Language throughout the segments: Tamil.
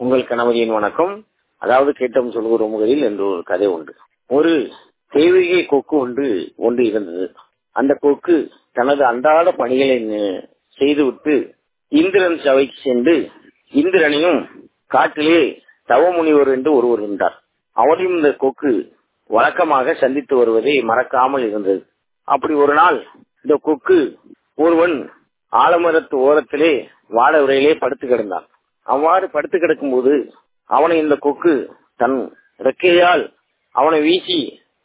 உங்கள் கணவரின் வணக்கம் அதாவது கேட்டோம் சொல்கிற முகலில் என்று ஒரு கதை உண்டு ஒரு தெய்வீக கொக்கு ஒன்று ஒன்று இருந்தது அந்த கொக்கு தனது அன்றாட பணிகளை ந- செய்துவிட்டு இந்திரன் சபைக்கு சென்று இந்திரனையும் காட்டிலே தவமுனிவர் என்று ஒருவர் இருந்தார் அவரையும் இந்த கொக்கு வழக்கமாக சந்தித்து வருவதை மறக்காமல் இருந்தது அப்படி ஒரு நாள் இந்த கொக்கு ஒருவன் ஆலமரத்து ஓரத்திலே வாழ உரையிலே படுத்து கிடந்தான் அவ்வாறு படுத்து கிடக்கும்போது அவனை இந்த கொக்கு தன் இறக்கையால் அவனை வீசி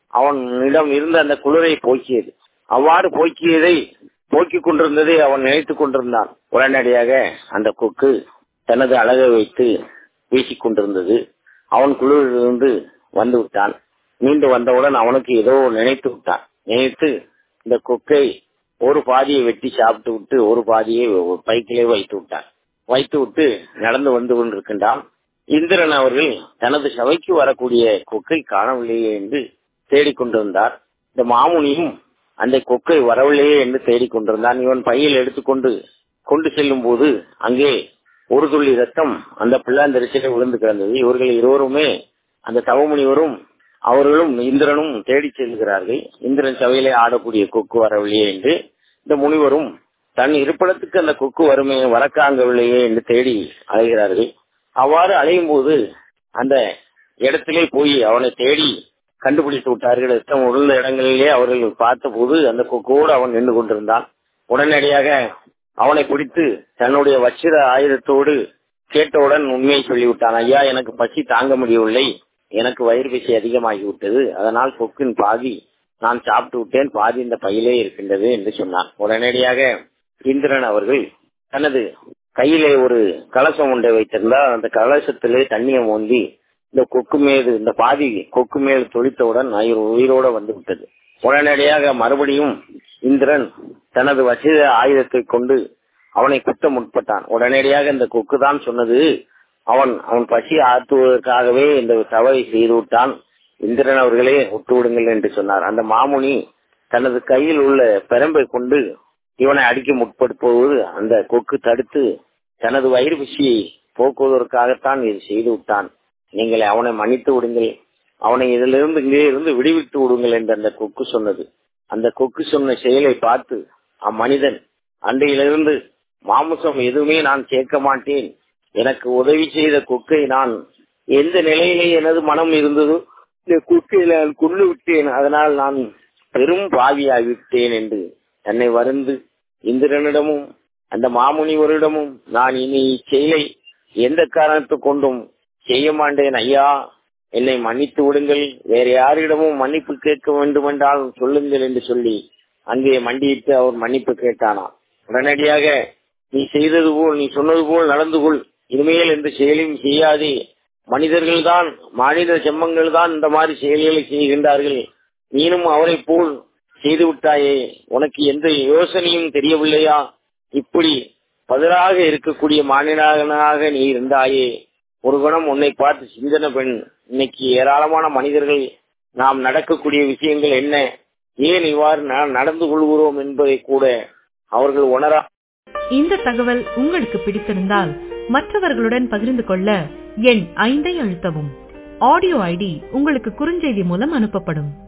அவனிடம் இருந்த அந்த குளிரை போக்கியது அவ்வாறு போக்கியதை போக்கிக் கொண்டிருந்ததை அவன் நினைத்துக் கொண்டிருந்தான் உடனடியாக அந்த கொக்கு தனது அழகை வைத்து வீசிக் கொண்டிருந்தது அவன் குளிரிலிருந்து வந்து விட்டான் மீண்டு வந்தவுடன் அவனுக்கு ஏதோ நினைத்து விட்டான் நினைத்து இந்த கொக்கை ஒரு பாதியை வெட்டி சாப்பிட்டு விட்டு ஒரு பாதியை ஒரு பைக்கிலே வைத்து விட்டான் வைத்து விட்டு நடந்து வந்து கொண்டிருக்கின்றான் இந்திரன் அவர்கள் தனது சபைக்கு வரக்கூடிய கொக்கை காணவில்லையே என்று தேடிக்கொண்டிருந்தார் இந்த மாமுனியும் அந்த கொக்கை வரவில்லையே என்று தேடிக்கொண்டிருந்தான் இவன் பையில் எடுத்துக்கொண்டு கொண்டு செல்லும் போது அங்கே ஒரு துள்ளி ரத்தம் அந்த பிள்ளாந்தரிசிலே விழுந்து கிடந்தது இவர்கள் இருவருமே அந்த தவமுனிவரும் அவர்களும் இந்திரனும் தேடி செல்கிறார்கள் இந்திரன் சபையிலே ஆடக்கூடிய கொக்கு வரவில்லையே என்று இந்த முனிவரும் தன் இருப்பிடத்துக்கு அந்த கொக்கு வறுமை வரக்காங்கவில்லையே என்று தேடி அலைகிறார்கள் அவ்வாறு அலையும் போது அந்த இடத்திலே போய் அவனை தேடி கண்டுபிடித்து விட்டார்கள் ரத்தம் உள்ள இடங்களிலே அவர்கள் பார்த்தபோது அந்த கொக்கோடு அவன் நின்று கொண்டிருந்தான் உடனடியாக அவனை பிடித்து தன்னுடைய வச்சிர ஆயுதத்தோடு கேட்டவுடன் உண்மையை சொல்லிவிட்டான் ஐயா எனக்கு பசி தாங்க முடியவில்லை எனக்கு வயிறு பசி அதிகமாகிவிட்டது அதனால் கொக்கின் பாதி நான் சாப்பிட்டு விட்டேன் பாதி இந்த பையிலே இருக்கின்றது என்று சொன்னான் உடனடியாக இந்திரன் அவர்கள் தனது கையிலே ஒரு கலசம் ஒன்றை வைத்திருந்தால் அந்த கலசத்திலே தண்ணியை மோந்தி இந்த கொக்கு மீது இந்த பாதி கொக்கு மேல் தொளித்தவுடன் உயிர் உயிரோட வந்து விட்டது உடனடியாக மறுபடியும் இந்திரன் தனது வசித ஆயுதத்தை கொண்டு அவனை குத்த முற்பட்டான் உடனடியாக இந்த கொக்கு தான் சொன்னது அவன் அவன் பசி ஆற்றுவதற்காகவே இந்த தவறை செய்து விட்டான் இந்திரன் அவர்களே விட்டு விடுங்கள் என்று சொன்னார் அந்த மாமுனி தனது கையில் உள்ள பெரம்பை கொண்டு இவனை அடிக்க முற்படுத்துவது அந்த கொக்கு தடுத்து தனது வயிறு பசியை போக்குவதற்காகத்தான் இது செய்து விட்டான் நீங்கள் அவனை மன்னித்து விடுங்கள் அவனை இதிலிருந்து இங்கே இருந்து விடுவித்து விடுங்கள் என்று அந்த கொக்கு சொன்னது அந்த கொக்கு சொன்ன செயலை பார்த்து அம்மனிதன் அன்றையிலிருந்து மாமிசம் எதுவுமே நான் சேர்க்க மாட்டேன் எனக்கு உதவி செய்த கொக்கை நான் எந்த நிலையிலே எனது மனம் இருந்ததோ இந்த கொக்கை நான் கொண்டு விட்டேன் அதனால் நான் பெரும் பாவியாகிவிட்டேன் என்று தன்னை வருந்து இந்திரனிடமும் அந்த மாமுனிவரிடமும் நான் இனி இச்செயலை எந்த காரணத்தை கொண்டும் செய்ய மாட்டேன் ஐயா என்னை மன்னித்து விடுங்கள் வேற யாரிடமும் மன்னிப்பு கேட்க வேண்டும் என்றால் சொல்லுங்கள் என்று சொல்லி அங்கே மண்டியிட்டு அவர் மன்னிப்பு கேட்டானாம் உடனடியாக நீ செய்தது போல் நீ சொன்னது போல் நடந்து கொள் இனிமேல் எந்த செயலையும் செய்யாதே மனிதர்கள் தான் மனித செம்மங்கள் தான் இந்த மாதிரி செயல்களை செய்கின்றார்கள் நீனும் அவரை போல் செய்து விட்டாயே உனக்கு எந்த யோசனையும் தெரியவில்லையா இப்படி பதிலாக இருக்கக்கூடிய மாநிலனாக நீ இருந்தாயே ஒரு குணம் உன்னை பார்த்து சிந்தனை பெண் இன்னைக்கு ஏராளமான மனிதர்கள் நாம் நடக்கக்கூடிய விஷயங்கள் என்ன ஏன் இவ்வாறு நாம் நடந்து கொள்கிறோம் என்பதை கூட அவர்கள் உணரா இந்த தகவல் உங்களுக்கு பிடித்திருந்தால் மற்றவர்களுடன் பகிர்ந்து கொள்ள எண் ஐந்தை அழுத்தவும் ஆடியோ ஐடி உங்களுக்கு குறுஞ்செய்தி மூலம் அனுப்பப்படும்